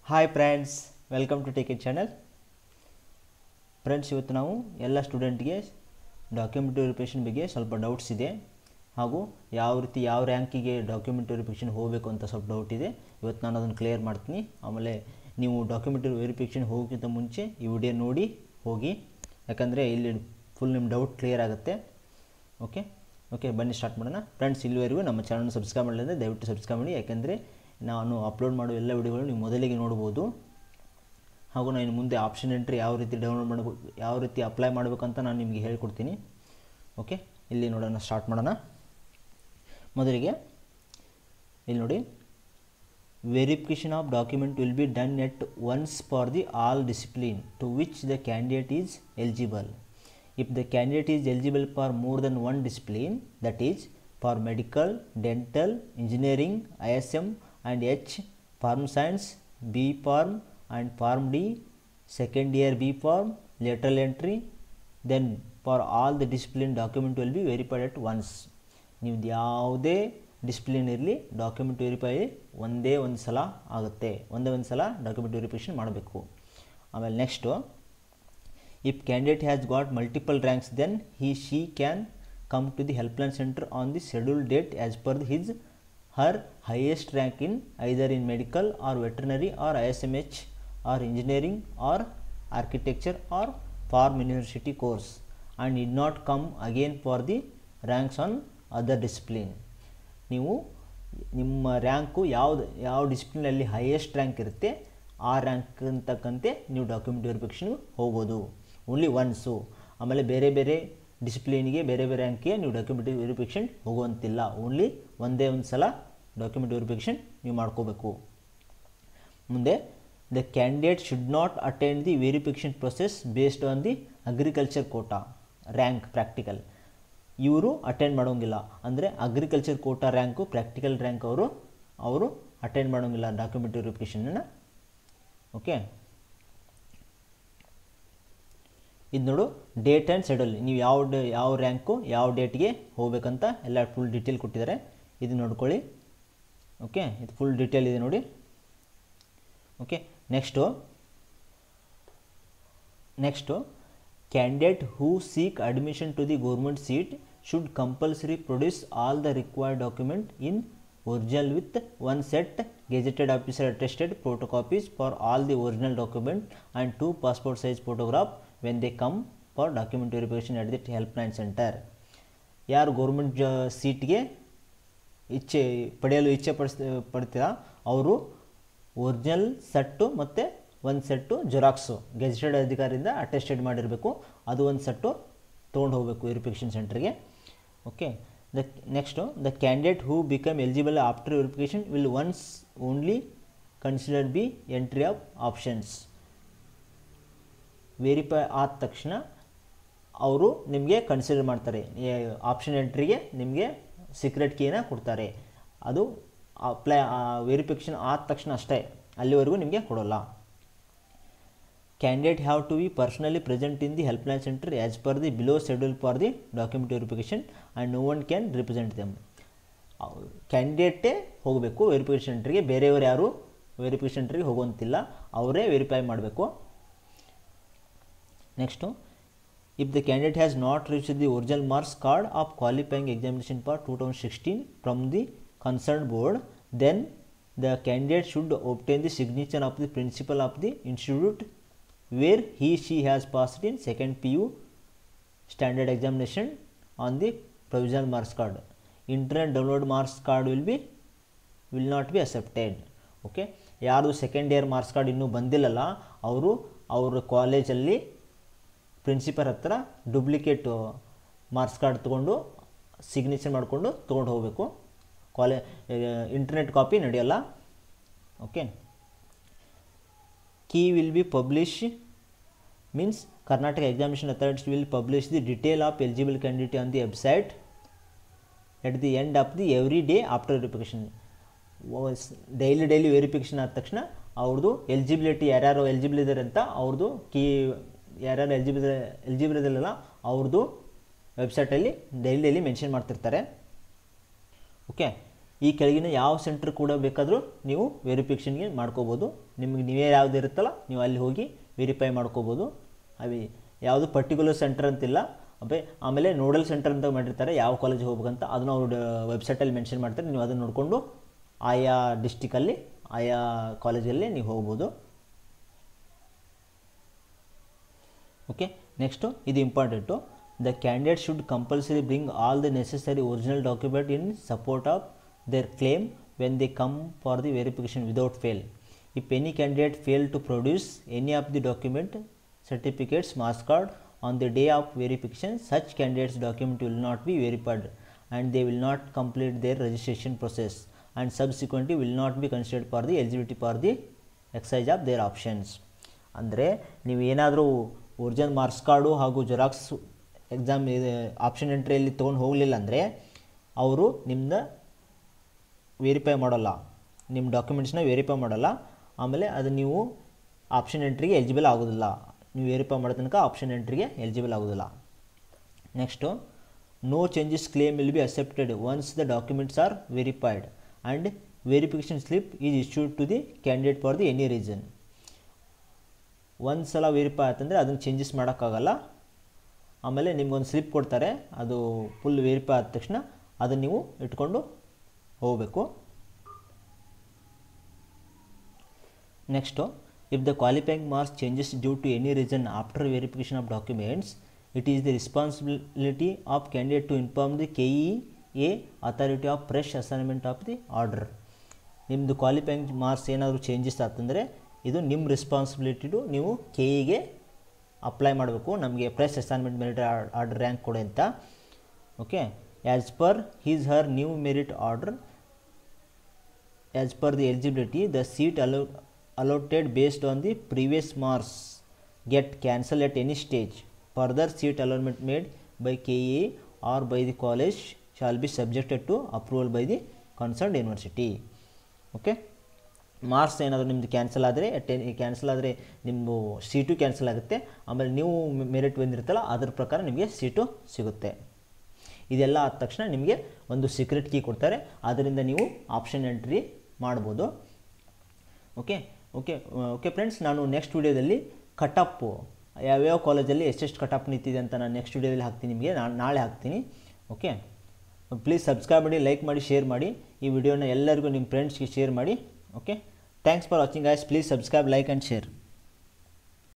Hi friends welcome to take it channel friends ಇವತ್ತು ನಾವು ಎಲ್ಲ ಸ್ಟೂಡೆಂಟ್ಗೆ ಡಾಕ್ಯುಮೆಂಟ್ ವೆರಿಫಿಕೇಷನ್ ಬಗ್ಗೆ ಸ್ವಲ್ಪ ಡೌಟ್ಸ್ ಇದೆ ಹಾಗೂ ಯಾವ ರೀತಿ ಯಾವ ರ್ಯಾಂಕಿಗೆ ಡಾಕ್ಯುಮೆಂಟ್ ವೆರಿಫಿಕೇಷನ್ ಹೋಗಬೇಕು ಅಂತ ಸ್ವಲ್ಪ ಡೌಟ್ ಇದೆ ಇವತ್ತು ನಾನು ಅದನ್ನು ಕ್ಲಿಯರ್ ಮಾಡ್ತೀನಿ ಆಮೇಲೆ ನೀವು ಡಾಕ್ಯುಮೆಂಟ್ ವೆರಿಫಿಕೇಷನ್ ಹೋಗೋಕ್ಕಿಂತ ಮುಂಚೆ ಈ ವಿಡಿಯೋ ನೋಡಿ ಹೋಗಿ ಯಾಕಂದರೆ ಇಲ್ಲಿ ಫುಲ್ ನಿಮ್ಮ ಡೌಟ್ ಕ್ಲಿಯರ್ ಆಗುತ್ತೆ ಓಕೆ ಓಕೆ ಬನ್ನಿ ಸ್ಟಾರ್ಟ್ ಮಾಡೋಣ ಫ್ರೆಂಡ್ಸ್ ಇಲ್ಲಿವರೆಗೂ ನಮ್ಮ ಚಾನಲ್ನ ಸಬ್ಸ್ಕ್ರೈಬ್ ಮಾಡಲಿಲ್ಲ ದಯವಿಟ್ಟು ಸಬ್ಸ್ಕ್ರೈಬ್ ಮಾಡಿ ಯಾಕೆಂದರೆ ನಾನು ಅಪ್ಲೋಡ್ ಮಾಡೋ ಎಲ್ಲ ವಿಡಿಯೋಗಳು ನೀವು ಮೊದಲಿಗೆ ನೋಡ್ಬೋದು ಹಾಗೂ ನಾನು ಇನ್ನು ಮುಂದೆ ಆಪ್ಷನ್ ಎಂಟ್ರಿ ಯಾವ ರೀತಿ ಡೌನ್ಲೋಡ್ ಮಾಡಬೇಕು ಯಾವ ರೀತಿ ಅಪ್ಲೈ ಮಾಡಬೇಕಂತ ನಾನು ನಿಮಗೆ ಹೇಳ್ಕೊಡ್ತೀನಿ ಓಕೆ ಇಲ್ಲಿ ನೋಡೋಣ ಸ್ಟಾರ್ಟ್ ಮಾಡೋಣ ಮೊದಲಿಗೆ ಇಲ್ಲಿ ನೋಡಿ verification of document will be done at once for the all discipline to which the candidate is eligible if the candidate is eligible for more than one discipline that is for medical dental engineering ism and h farm science b farm and farm d second year b farm lateral entry then for all the discipline document will be verified at once ನೀವು ಯಾವುದೇ discipline ಇರಲಿ document verify ಒಂದೇ ಒಂದು ಸಲ ಆಗುತ್ತೆ ಒಂದೇ ಒಂದು ಸಲ ಡಾಕ್ಯುಮೆಂಟ್ ವೆರಿಫಿಕೇಷನ್ ಮಾಡಬೇಕು ಆಮೇಲೆ next if candidate has got multiple ranks then he she can come to the helpline center on the scheduled date as per his her highest rank in either in medical or veterinary or ismh or engineering or architecture or farm university course and need not come again for the ranks on other discipline ನೀವು ನಿಮ್ಮ rank ಯಾವ್ದು ಯಾವ ಡಿಸಿಪ್ಲಿನಲ್ಲಿ highest rank ಇರುತ್ತೆ ಆ rank ಅಂತಕ್ಕಂತೆ ನೀವು document ವೆರಿಫಿಕೇಷನ್ಗೆ ಹೋಗ್ಬೋದು only once ಆಮೇಲೆ ಬೇರೆ ಬೇರೆ ಡಿಸಿಪ್ಲಿನ್ಗೆ ಬೇರೆ ಬೇರೆ ರ್ಯಾಂಕ್ಗೆ ನೀವು ಡಾಕ್ಯುಮೆಂಟ್ ವೆರಿಫಿಕೇಷನ್ ಹೋಗುವಂತಿಲ್ಲ ಓನ್ಲಿ ಒಂದೇ ಒಂದು ಸಲ ಡಾಕ್ಯುಮೆಂಟ್ ವೆರಿಫಿಕೇಷನ್ ನೀವು ಮಾಡ್ಕೋಬೇಕು ಮುಂದೆ the candidate should not attend the verification process based on the agriculture quota rank practical ಇವರು ಅಟೆಂಡ್ ಮಾಡೋಂಗಿಲ್ಲ ಅಂದರೆ agriculture quota rank practical rank ಅವರು ಅವರು ಅಟೆಂಡ್ ಮಾಡೋಂಗಿಲ್ಲ ಡಾಕ್ಯುಮೆಂಟ್ ವೆರಿಫಿಕೇಷನನ್ನು ಓಕೆ ಇದು ನೋಡು ಡೇಟ್ ಆ್ಯಂಡ್ ಶೆಡ್ಯೂಲ್ ನೀವು ಯಾವ ಡ ಯಾವ ರ್ಯಾಂಕು ಯಾವ ಡೇಟ್ಗೆ ಹೋಗ್ಬೇಕಂತ ಎಲ್ಲ ಫುಲ್ ಡೀಟೇಲ್ ಕೊಟ್ಟಿದ್ದಾರೆ ಇದು ನೋಡ್ಕೊಳ್ಳಿ ಓಕೆ ಇದು ಫುಲ್ ಡೀಟೇಲ್ ಇದೆ ನೋಡಿ okay next next candidate who seek admission to the government seat should compulsory produce all the required document in original with one set gazetted officer attested photocopies for all the original document and two passport size photograph when they come for document verification at the helpline center ಯಾರು government ಜ ಸೀಟ್ಗೆ ಇಚ್ಛೆ ಪಡೆಯಲು ಇಚ್ಛೆ ಪಡಿಸ್ ಪಡ್ತೀರಾ ಅವರು original set ಮತ್ತು ಒಂದು set xerox gazetted ಅಧಿಕಾರಿಯಿಂದ ಅಟೆಸ್ಟೆಡ್ ಮಾಡಿರಬೇಕು ಅದು ಒಂದು ಸೆಟ್ಟು ತೊಗೊಂಡು ಹೋಗಬೇಕು ವೆರಿಫಿಕೇಷನ್ ಸೆಂಟರ್ಗೆ okay the next the candidate who become eligible after verification will once only considered be entry of options verify ಆದ ತಕ್ಷಣ ಅವರು ನಿಮಗೆ ಕನ್ಸಿಡರ್ ಮಾಡ್ತಾರೆ ಆಪ್ಷನ್ ಎಂಟ್ರಿಗೆ ನಿಮಗೆ ಸೀಕ್ರೆಟ್ ಕೀನ ಕೊಡ್ತಾರೆ ಅದು ಅಪ್ಲೈ ವೆರಿಫಿಕೇಷನ್ ಆದ ತಕ್ಷಣ ಅಷ್ಟೇ ಅಲ್ಲಿವರೆಗೂ ನಿಮಗೆ ಕೊಡೋಲ್ಲ candidate have to be personally present in the helpline center as per the below schedule for the document verification and no one can represent them ಕ್ಯಾಂಡಿಡೇಟೇ ಹೋಗಬೇಕು ವೆರಿಫಿಕೇಷನ್ ಸೆಂಟ್ರಿಗೆ ಬೇರೆಯವರು ಯಾರು ವೆರಿಫಿಕೇಷನ್ ಸೆಂಟ್ರಿಗೆ ಹೋಗುವಂತಿಲ್ಲ ಅವರೇ ವೆರಿಫೈ ಮಾಡಬೇಕು next if the candidate has not reach the original marks card of qualifying examination for two thousand sixteen from the concern board then the candidate should obtain the signature of the principal of the institute where he she has passed in second PU standard examination on the provisional marks card. Internet download marks card will be will not be accepted. Okay ಯಾರು second year marks card ಇನ್ನೂ ಬಂದಿಲ್ಲಲ್ಲ ಅವರು ಅವ್ರ ಕಾಲೇಜಲ್ಲಿ principal ಹತ್ರ duplicate marks card ತೊಗೊಂಡು signature ಮಾಡಿಕೊಂಡು ತೊಗೊಂಡು ಹೋಗಬೇಕು ಕಾಲೇ ಇಂಟರ್ನೆಟ್ ಕಾಪಿ ನಡೆಯಲ್ಲ okay key will be published means Karnataka examination authorities will publish the detail of eligible candidate on the website at the end of the every day after verification daily daily verification ಆದ ತಕ್ಷಣ ಅವ್ರದ್ದು eligibility ಯಾರ್ಯಾರು eligible ಇದ್ದಾರೆ ಅಂತ ಅವ್ರದ್ದು key ಯಾರ್ಯಾರು eligible eligible ಇರಲಿಲ್ಲ ಅವ್ರದ್ದು ವೆಬ್ಸೈಟಲ್ಲಿ ಡೈಲಿ ಡೈಲಿ ಮೆನ್ಷನ್ ಮಾಡ್ತಿರ್ತಾರೆ ಓಕೆ ಈ ಕೆಳಗಿನ ಯಾವ ಸೆಂಟ್ರ್ ಕೂಡ ಬೇಕಾದರೂ ನೀವು ವೆರಿಫಿಕೇಷನ್ಗೆ ಮಾಡ್ಕೋಬೋದು ನಿಮಗೆ ನೀವೇ ಯಾವ್ದು ಇರುತ್ತಲ್ಲ ನೀವು ಅಲ್ಲಿ ಹೋಗಿ ವೆರಿಫೈ ಮಾಡ್ಕೋಬೋದು ಅವಿ ಯಾವುದು ಪರ್ಟಿಕ್ಯುಲರ್ ಸೆಂಟರ್ ಅಂತಿಲ್ಲ ಅಬೇ ಆಮೇಲೆ ನೋಡಲ್ ಸೆಂಟರ್ ಅಂತ ಮಾಡಿರ್ತಾರೆ ಯಾವ ಕಾಲೇಜಿಗೆ ಹೋಗ್ಬೇಕಂತ ಅದನ್ನು ಅವರು ವೆಬ್ಸೈಟಲ್ಲಿ ಮೆನ್ಷನ್ ಮಾಡ್ತಾರೆ ನೀವು ಅದನ್ನು ನೋಡಿಕೊಂಡು ಆಯಾ ಡಿಸ್ಟಿಕಲ್ಲಿ ಆಯಾ ಕಾಲೇಜಲ್ಲಿ ನೀವು ಹೋಗ್ಬೋದು ಓಕೆ ನೆಕ್ಸ್ಟು ಇದು important the candidate should compulsory bring all the necessary original document in support of their claim when they come for the verification without fail if any candidate fail to produce any of the document certificates mass card on the day of verification such candidates document will not be verified and they will not complete their registration process and subsequently will not be considered for the eligibility for the exercise of their options ಅಂದರೆ ನೀವು ಏನಾದರೂ original marks card ಹಾಗೂ xerox exam option ಎಂಟ್ರಿಯಲ್ಲಿ ತೊಗೊಂಡು ಹೋಗಲಿಲ್ಲ ಅಂದರೆ ಅವರು ನಿಮ್ಮನ್ನ ವೆರಿಫೈ ಮಾಡೋಲ್ಲ ನಿಮ್ಮ ಡಾಕ್ಯುಮೆಂಟ್ಸ್ನ ವೆರಿಫೈ ಮಾಡೋಲ್ಲ ಆಮೇಲೆ ಅದು ನೀವು ಆಪ್ಷನ್ ಎಂಟ್ರಿಗೆ ಎಲಿಜಿಬಲ್ ಆಗೋದಿಲ್ಲ ನೀವು ವೆರಿಫೈ ಮಾಡೋ ತನಕ ಆಪ್ಷನ್ ಎಂಟ್ರಿಗೆ ಎಲಿಜಿಬಲ್ ಆಗೋದಿಲ್ಲ next no changes claim will be accepted once the documents are verified and verification slip is issued to the candidate for the any reason ಒಂದು ಸಲ ವೆರಿಫೈ ಆಯ್ತಂದರೆ ಅದನ್ನು ಚೇಂಜಸ್ ಮಾಡೋಕ್ಕಾಗಲ್ಲ ಆಮೇಲೆ ನಿಮ್ಗೊಂದು ಸ್ಲಿಪ್ ಕೊಡ್ತಾರೆ ಅದು ಫುಲ್ ವೆರಿಫೈ ಆದ ತಕ್ಷಣ ಅದನ್ನು ನೀವು ಇಟ್ಕೊಂಡು ಹೋಗಬೇಕು next if the qualifying marks changes due to any reason after verification of documents it is the responsibility of candidate to inform the K E A authority of fresh assignment of the order ನಿಮ್ಮದು qualifying marks ಏನಾದರೂ changes ಆತಂದರೆ ಇದು ನಿಮ್ಮ ರೆಸ್ಪಾನ್ಸಿಬಿಲಿಟಿಡು ನೀವು ಕೆ ಇಗೆ apply ಮಾಡಬೇಕು ನಮಗೆ fresh assignment merit order rank ಕೊಡಿ ಅಂತ okay as per his her new merit order as per the eligibility the seat allot allotted based on the previous marks get cancelled at any stage. Further seat allotment made by KE or by the college shall be subjected to approval by the concerned university. Okay marks ಏನಾದರೂ ನಿಮ್ಮದು cancel ಆದರೆ ten cancel ಆದರೆ ನಿಮ್ಮದು seat cancel ಆಗುತ್ತೆ ಆಮೇಲೆ ನೀವು merit ಬಂದಿರುತ್ತಲ್ಲ ಅದ್ರ ಪ್ರಕಾರ ನಿಮಗೆ ಸೀಟು ಸಿಗುತ್ತೆ ಇದೆಲ್ಲ ಆದ ತಕ್ಷಣ ನಿಮಗೆ ಒಂದು ಸೀಕ್ರೆಟ್ ಕೀ ಕೊಡ್ತಾರೆ ಅದರಿಂದ ನೀವು ಆಪ್ಷನ್ ಎಂಟ್ರಿ ಮಾಡ್ಬೋದು ಓಕೆ ಓಕೆ ಓಕೆ ಫ್ರೆಂಡ್ಸ್ ನಾನು ನೆಕ್ಸ್ಟ್ ವೀಡಿಯೋದಲ್ಲಿ ಕಟಪ್ಪು ಯಾವ್ಯಾವ ಕಾಲೇಜಲ್ಲಿ ಎಷ್ಟೆಷ್ಟು ಕಟಪ್ ನಿಂತಿದೆ ಅಂತ ನಾನು ನೆಕ್ಸ್ಟ್ ವೀಡಿಯೋದಲ್ಲಿ ಹಾಕ್ತೀನಿ ನಿಮಗೆ ನಾನು ನಾಳೆ ಹಾಕ್ತೀನಿ ಓಕೆ ಪ್ಲೀಸ್ ಸಬ್ಸ್ಕ್ರೈಬ್ ಮಾಡಿ ಲೈಕ್ ಮಾಡಿ ಶೇರ್ ಮಾಡಿ ಈ ವಿಡಿಯೋನ ಎಲ್ಲರಿಗೂ ನಿಮ್ಮ ಫ್ರೆಂಡ್ಸ್ಗೆ ಶೇರ್ ಮಾಡಿ okay thanks for watching guys please subscribe like and share